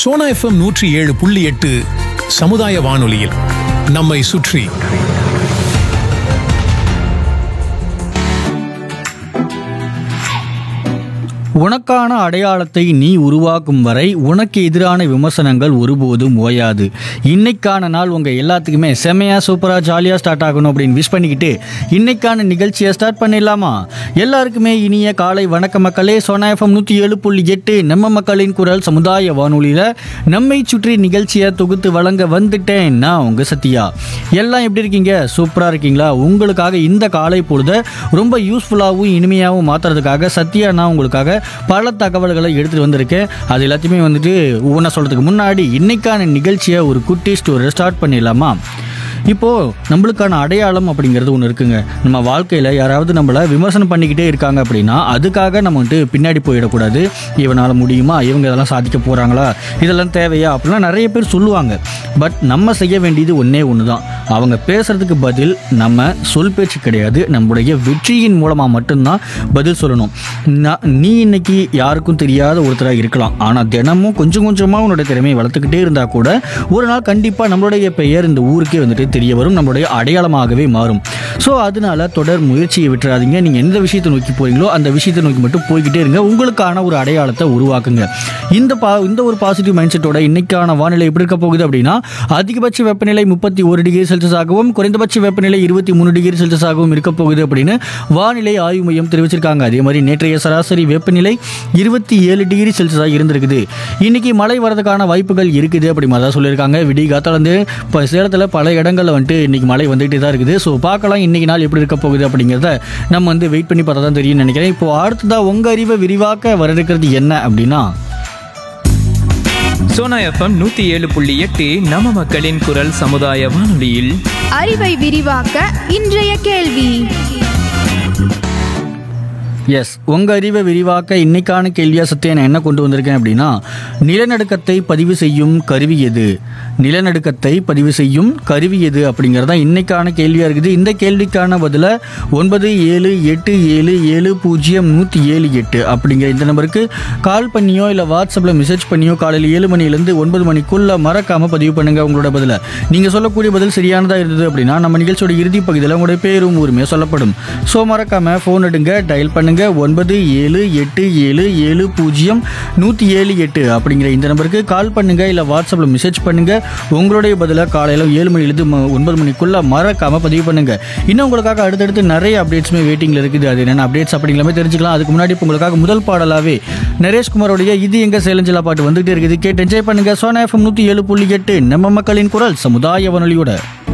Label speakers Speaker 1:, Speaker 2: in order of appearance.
Speaker 1: Sona FM நூற்றி ஏழு புள்ளி எட்டு சமுதாய வானொலியில் நம்மை சுற்றி
Speaker 2: உனக்கான அடையாளத்தை நீ உருவாக்கும் வரை உனக்கு எதிரான விமர்சனங்கள் ஒருபோதும் ஓயாது இன்னைக்கான நாள் உங்க எல்லாத்துக்குமே செமையா சூப்பரா ஜாலியா ஸ்டார்ட் ஆகணும் அப்படின்னு விஷ் பண்ணிக்கிட்டு இன்னைக்கான நிகழ்ச்சியை ஸ்டார்ட் பண்ணிடலாமா எல்லாருக்குமே இனிய காலை வணக்க மக்களே சோனா எஃப்எம் நூற்றி ஏழு புள்ளி எட்டு நம்ம மக்களின் குரல் சமுதாய வானொலியில நம்மை சுற்றி நிகழ்ச்சியை தொகுத்து வழங்க வந்துட்டேன் நான் உங்க சத்யா எல்லாம் எப்படி இருக்கீங்க சூப்பரா இருக்கீங்களா உங்களுக்காக இந்த காலை பொழுத ரொம்ப யூஸ்ஃபுல்லாகவும் இனிமையாகவும் மாத்துறதுக்காக சத்யா நான் உங்களுக்காக பல தகவல்களை எடுத்துட்டு வந்திருக்கேன் அது எல்லாத்தையுமே வந்துட்டு ஒவ்வொன்றா சொல்றதுக்கு முன்னாடி இன்னைக்கான நிகழ்ச்சியை ஒரு குட்டி ஸ்டோரி ஸ்டார்ட் பண்ணிடலாமா இப்போ நம்மளுக்கான அடையாளம் அப்படிங்கிறது ஒன்று இருக்குங்க நம்ம வாழ்க்கையில் யாராவது நம்மளை விமர்சனம் பண்ணிக்கிட்டே இருக்காங்க அப்படின்னா அதுக்காக நம்ம வந்துட்டு பின்னாடி போயிடக்கூடாது இவனால் முடியுமா இவங்க இதெல்லாம் சாதிக்க போகிறாங்களா இதெல்லாம் தேவையா அப்படிலாம் நிறைய பேர் சொல்லுவாங்க பட் நம்ம செய்ய வேண்டியது ஒன்றே ஒன்று தான் அவங்க பேசுறதுக்கு பதில் நம்ம சொல் பேச்சு கிடையாது நம்முடைய வெற்றியின் மூலமாக மட்டும்தான் பதில் சொல்லணும் நான் நீ இன்னைக்கு யாருக்கும் தெரியாத ஒருத்தராக இருக்கலாம் ஆனால் தினமும் கொஞ்சம் கொஞ்சமாக உன்னோட திறமையை வளர்த்துக்கிட்டே இருந்தால் கூட ஒரு நாள் கண்டிப்பாக நம்மளுடைய பெயர் இந்த ஊருக்கே வந்துட்டு தெரிய வரும் நம்மளுடைய அடையாளமாகவே மாறும் ஸோ அதனால தொடர் முயற்சியை விட்டுறாதீங்க நீங்கள் எந்த விஷயத்தை நோக்கி போறீங்களோ அந்த விஷயத்தை நோக்கி மட்டும் போய்கிட்டே இருங்க உங்களுக்கான ஒரு அடையாளத்தை உருவாக்குங்க இந்த பா இந்த ஒரு பாசிட்டிவ் மைண்ட் செட்டோட இன்னைக்கான வானிலை எப்படி இருக்க போகுது அப்படின்னா அதிகபட்ச வெப்பநிலை முப்பத்தி ஒரு டிகிரி செல்சியஸ் ஆகவும் குறைந்தபட்ச வெப்பநிலை இருபத்தி மூணு டிகிரி செல்சியஸ் ஆகவும் இருக்க போகுது அப்படின்னு வானிலை ஆய்வு மையம் தெரிவிச்சிருக்காங்க அதே மாதிரி நேற்றைய சராசரி வெப்பநிலை இருபத்தி ஏழு டிகிரி செல்சியஸாக இருந்திருக்குது இன்னைக்கு மழை வரதுக்கான வாய்ப்புகள் இருக்குது அப்படி மாதிரி தான் சொல்லியிருக்காங்க விடிய காத்தாலேருந்து இப்போ சேலத்தில் பல இடங்களில் வந்துட்டு இன்னைக்கு மழை வந்துகிட்டே தான் இருக்குது ஸோ பார்க்கலாம் இன்னைக்கு நாள் எப்படி இருக்க போகுது அப்படிங்கிறத நம்ம வந்து வெயிட் பண்ணி பார்த்தா தான் தெரியும்னு நினைக்கிறேன் இப்போ அடுத்ததாக உங்கள் அறிவை விரிவாக்க வர இருக்கிறது என்ன அப்படின்னா
Speaker 3: சோனா எஃப்எம் நூத்தி ஏழு புள்ளி எட்டு நம்ம மக்களின் குரல் சமுதாய வானொலியில்
Speaker 4: அறிவை விரிவாக்க இன்றைய கேள்வி
Speaker 2: எஸ் உங்கள் அறிவை விரிவாக்க இன்னைக்கான கேள்வியா சத்தியா நான் என்ன கொண்டு வந்திருக்கேன் அப்படின்னா நிலநடுக்கத்தை பதிவு செய்யும் கருவி எது நிலநடுக்கத்தை பதிவு செய்யும் கருவி எது அப்படிங்கிறது தான் இன்னைக்கான கேள்வியாக இருக்குது இந்த கேள்விக்கான பதிலை ஒன்பது ஏழு எட்டு ஏழு ஏழு பூஜ்ஜியம் நூற்றி ஏழு எட்டு அப்படிங்கிற இந்த நம்பருக்கு கால் பண்ணியோ இல்லை வாட்ஸ்அப்பில் மெசேஜ் பண்ணியோ காலையில் ஏழு மணிலேருந்து ஒன்பது மணிக்குள்ளே மறக்காமல் பதிவு பண்ணுங்கள் உங்களோட பதிலை நீங்கள் சொல்லக்கூடிய பதில் சரியானதாக இருந்தது அப்படின்னா நம்ம நிகழ்ச்சியோட இறுதி பகுதியில் உங்களுடைய பேரும் ஊருமே சொல்லப்படும் ஸோ மறக்காமல் ஃபோன் எடுங்க டயல் பண்ணுங்க ஒன்பது ஏழு எட்டு ஏழு ஏழு பூஜ்ஜியம் நூற்றி ஏழு எட்டு அப்படிங்கிற இந்த நம்பருக்கு கால் பண்ணுங்க இல்லை வாட்ஸ்அப்பில் மெசேஜ் பண்ணுங்க உங்களுடைய பதிலை காலையில் ஏழு மணிலேருந்து ம- ஒன்பது மணிக்குள்ள மறக்காம பதிவு பண்ணுங்க இன்னும் உங்களுக்காக அடுத்தடுத்து நிறைய அப்டேட்ஸுமே வெயிட்டிங்கில் இருக்குது அது என்னென்ன அப்டேட்ஸ் அப்படிங்கிறமே தெரிஞ்சுக்கலாம் அதுக்கு முன்னாடி இப்போ உங்களுக்காக முதல் பாடலாவே நரேஷ்குமாரோடைய இது எங்க சேலஞ்சிலா பாட்டு வந்துகிட்டே இருக்குது கேட்டு என்ஜாய் பண்ணுங்க சோனா எஃப்எம் நூற்றி ஏழு புள்ளி எட்டு நம்ம மக்களின் குரல் சமுதாய வானொலியோட